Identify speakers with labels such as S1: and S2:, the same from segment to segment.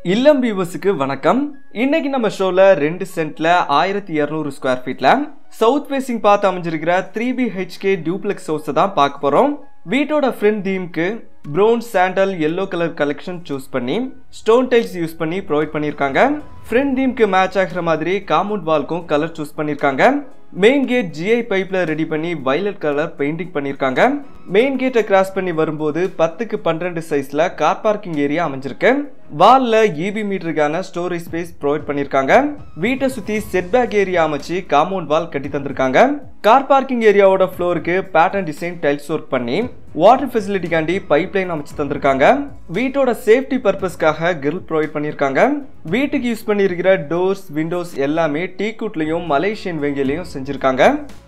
S1: இல்லம் வியூவர்ஸுக்கு வணக்கம் இன்னைக்கு நம்ம ஷோல ரெண்டு சென்ட்ல ஆயிரத்தி இரநூறு ஸ்கொயர் ஃபீட்ல சவுத் ஃபேசிங் பார்த்து அமைஞ்சிருக்கிற three B HK duplex house தான் பார்க்க போறோம் வீட்டோட ஃப்ரண்ட் தீம்க்கு brown sandal yellow colour collection choose பண்ணி ஸ்டோன் டைல்ஸ் யூஸ் பண்ணி ப்ரொவைட் பண்ணியிருக்காங்க ஃப்ரண்ட் தீம்க்கு மேட்ச் ஆகிற மாதிரி காம்பவுண்ட் வால்க்கும் கலர் சூஸ் பண்ணியிருக்காங்க மெயின் கேட் ஜிஐ பைப்ல ரெடி பண்ணி வயலட் கலர் பெயிண்டிங் பண்ணியிருக்காங்க மெயின் கேட்டை கிராஸ் பண்ணி வரும்போது பத்துக்கு பன்னிரெண்டு சைஸ்ல கார் பார்க்கிங் ஏரியா அமைஞ்சிருக்கு வால்ல இபி மீட்டருக்கான ஸ்டோரேஜ் ஸ்பேஸ் ப்ரொவைட் பண்ணியிருக்காங்க வீட்டை சுத்தி செட்பேக் ஏரியா அமைச்சு காம்பவுண்ட் வால் கட்டி தந்திருக்காங்க கார் பார்க்கிங் ஏரியாவோட ஃப்ளோருக்கு பேட்டர்ன் டிசைன் டைல்ஸ் ஒர்க் பண்ணி வாட்டர் ஃபெசிலிட்டிக்காண்டி பைப் லைன் அமைச்சு தந்திருக்காங்க வீட்டோட சேஃப்டி பர்பஸ்க்காக கிரில் ப்ரொவைட் பண்ணியிருக்காங்க வீட்டுக்கு யூஸ் பண்ணியிருக்கிற டோர்ஸ் விண்டோஸ் எல்லாமே டீக்குட்லையும் மலேசியன் வெங்கிலையும் செஞ்சிருக்காங்க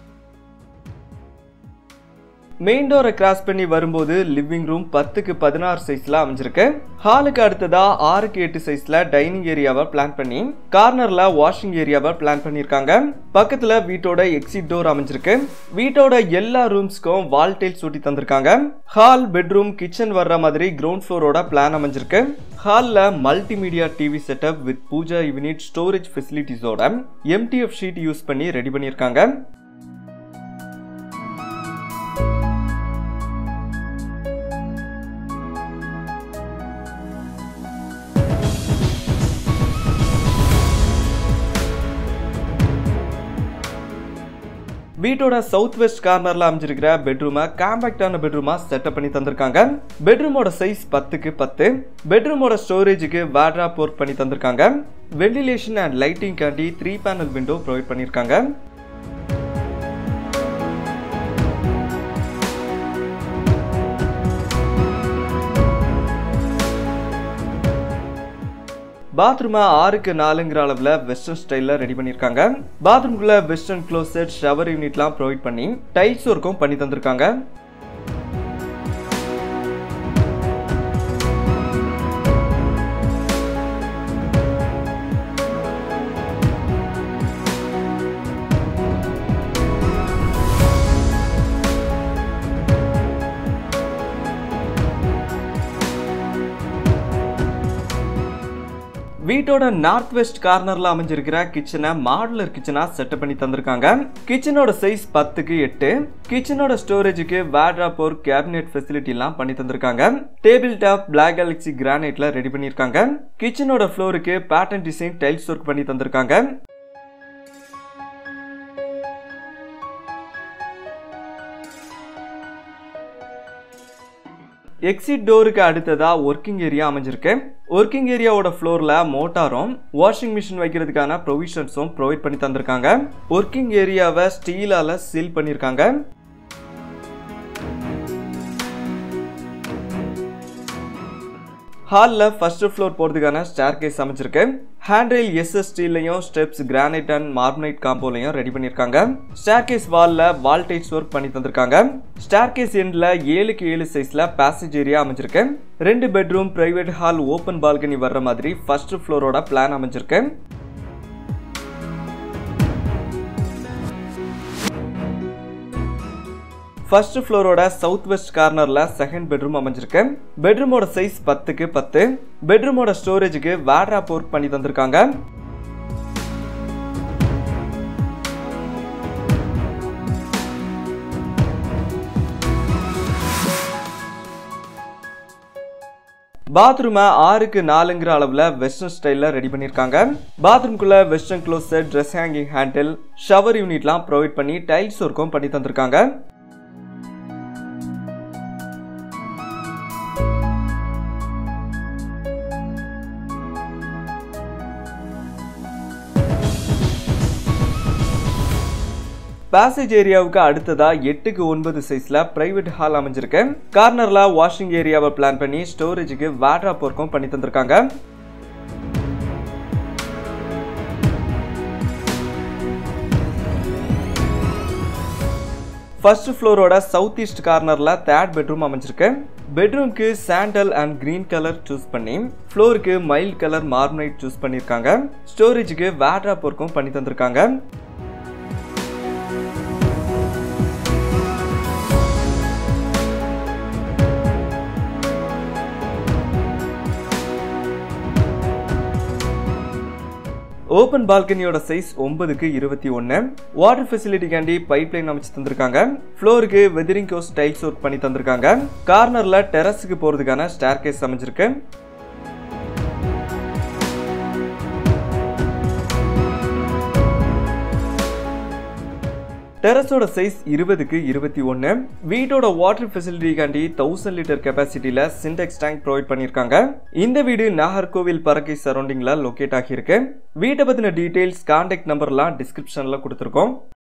S1: மெயின் டோரை கிராஸ் பண்ணி வரும்போது லிவிங் ரூம் பத்துக்கு பதினாறு சைஸ்ல அமைஞ்சிருக்கு ஹாலுக்கு அடுத்ததா ஆறுக்கு எட்டு சைஸ்ல டைனிங் ஏரியாவை பிளான் பண்ணி கார்னர்ல வாஷிங் ஏரியாவை பிளான் பண்ணியிருக்காங்க பக்கத்துல வீட்டோட எக்ஸிட் டோர் அமைஞ்சிருக்கு வீட்டோட எல்லா ரூம்ஸ்க்கும் வால் டைல்ஸ் ஒட்டி தந்திருக்காங்க ஹால் பெட்ரூம் கிச்சன் வர்ற மாதிரி கிரவுண்ட் ஃப்ளோரோட பிளான் அமைஞ்சிருக்கு ஹாலில் multimedia TV setup with pooja unit storage ஃபெசிலிட்டிஸோட எம்டிஎஃப் ஷீட் யூஸ் பண்ணி ரெடி பண்ணியிருக்காங்க வீட்டோட சவுத் வெஸ்ட் கார்னர்ல அமைஞ்சிருக்கிற பெட்ரூமை காம்பேக்டான பெட்ரூமா செட்டப் பண்ணி தந்திருக்காங்க பெட்ரூமோட சைஸ் பத்துக்கு பத்து பெட்ரூமோட ஸ்டோரேஜுக்கு வேட்ரா போர்ட் பண்ணி தந்திருக்காங்க வென்டிலேஷன் அண்ட் லைட்டிங் காண்டி த்ரீ பேனல் விண்டோ ப்ரொவைட் பண்ணியிருக்காங்க பாத்ரூமை ஆறுக்கு நாலுங்கிற அளவில் வெஸ்டர்ன் ஸ்டைலில் ரெடி பண்ணியிருக்காங்க பாத்ரூம்குள்ள வெஸ்டர்ன் க்ளோசெட் ஷவர் யூனிட்லாம் ப்ரொவைட் பண்ணி டைல்ஸ் ஒர்க்கும் பண்ணி தந்திருக்காங்க வீட்டோட நார்த் வெஸ்ட் கார்னர்ல அமைஞ்சிருக்கிற கிச்சனை மாடுலர் கிச்சனா செட்டப் பண்ணி தந்திருக்காங்க கிச்சனோட சைஸ் பத்துக்கு எட்டு கிச்சனோட ஸ்டோரேஜுக்கு வேட்ரா போர் கேபினெட் ஃபெசிலிட்டி எல்லாம் பண்ணி தந்திருக்காங்க டேபிள் டாப் பிளாக் கேலக்சி கிரானைட்ல ரெடி பண்ணியிருக்காங்க கிச்சனோட ஃப்ளோருக்கு பேட்டர்ன் டிசைன் டைல்ஸ் ஒர்க் பண்ணி தந்திருக்காங்க எக்ஸிட் டோருக்கு அடுத்ததா ஒர்க்கிங் ஏரியா அமைஞ்சிருக்கு ஒர்க்கிங் ஏரியாவோட ஃப்ளோரில் மோட்டாரும் வாஷிங் மிஷின் வைக்கிறதுக்கான ப்ரொவிஷன்ஸும் ப்ரொவைட் பண்ணி தந்திருக்காங்க ஒர்க்கிங் ஏரியாவை ஸ்டீலால் சீல் பண்ணியிருக்காங்க ஹாலில் ஃபர்ஸ்ட் ஃப்ளோர் போகிறதுக்கான ஸ்டேர் கேஸ் அமைச்சிருக்கு ஹேண்ட்ரெயில் எஸ்எஸ் ஸ்டீல்லையும் ஸ்டெப்ஸ் கிரானைட் அண்ட் மார்பனைட் காம்போலையும் ரெடி பண்ணியிருக்காங்க ஸ்டேர் கேஸ் வாலில் வால் டைல்ஸ் ஒர்க் பண்ணி தந்திருக்காங்க ஸ்டேர் கேஸ் எண்டில் ஏழுக்கு ஏழு சைஸில் பேசேஜ் ஏரியா அமைஞ்சிருக்கு ரெண்டு bedroom private hall open balcony வர்ற மாதிரி ஃபர்ஸ்ட் ஃப்ளோரோட பிளான் அமைஞ்சிருக்கு ஃபர்ஸ்ட் ஃப்ளோரோட சவுத் வெஸ்ட் கார்னர்ல செகண்ட் பெட்ரூம் அமைஞ்சிருக்கு பெட்ரூமோட சைஸ் பத்துக்கு பத்து பெட்ரூமோட ஸ்டோரேஜுக்கு வேட்ரா போர்ட் பண்ணி தந்திருக்காங்க பாத்ரூமை ஆறுக்கு நாலுங்கிற அளவில் வெஸ்டர்ன் ஸ்டைலில் ரெடி பண்ணியிருக்காங்க பாத்ரூம்குள்ள western closet dress hanging handle shower யூனிட்லாம் ப்ரொவைட் பண்ணி டைல்ஸ் ஒர்க்கும் பண்ணி தந்திருக்காங்க பேசேஜ் ஏரியாவுக்கு அடுத்ததா எட்டுக்கு ஒன்பது சைஸ்ல பிரைவேட் ஹால் அமைஞ்சிருக்கு கார்னர்ல வாஷிங் ஏரியாவை பிளான் பண்ணி ஸ்டோரேஜுக்கு வேட்ரா போர்க்கும் பண்ணி தந்திருக்காங்க ஃபர்ஸ்ட் ஃப்ளோரோட சவுத் ஈஸ்ட் கார்னர்ல தேர்ட் பெட்ரூம் அமைஞ்சிருக்கு பெட்ரூம்க்கு sandal and green colour choose பண்ணி ஃப்ளோருக்கு மைல்ட் கலர் மார்மனைட் சூஸ் பண்ணியிருக்காங்க ஸ்டோரேஜுக்கு வேட்ரா போர்க்கும் பண்ணி தந்திருக்காங்க ஓபன் பால்கனியோட சைஸ் ஒன்பதுக்கு இருபத்தி ஒன்னு வாட்டர் ஃபெசிலிட்டிக்காண்டி பைப் லைன் அமைச்சு தந்திருக்காங்க ஃப்ளோருக்கு வெதரிங் கோஸ் டைல்ஸ் ஒர்க் பண்ணி தந்திருக்காங்க கார்னர்ல டெரஸுக்கு போறதுக்கான ஸ்டேர் கேஸ் அமைஞ்சிருக்கு டெரஸோட சைஸ் இருபதுக்கு இருபத்தி ஒன்று வீட்டோட வாட்டர் ஃபெசிலிட்டிக்காண்டி தௌசண்ட் லிட்டர் கெப்பாசிட்டியில் சிண்டெக்ஸ் டேங்க் ப்ரொவைட் பண்ணியிருக்காங்க இந்த வீடு நாகர்கோவில் பறக்கை சரௌண்டிங்கில் லொக்கேட் ஆகியிருக்கு வீட்டை பற்றின டீட்டெயில்ஸ் கான்டாக்ட் நம்பர்லாம் டிஸ்கிரிப்ஷனில் கொடுத்துருக்கோம்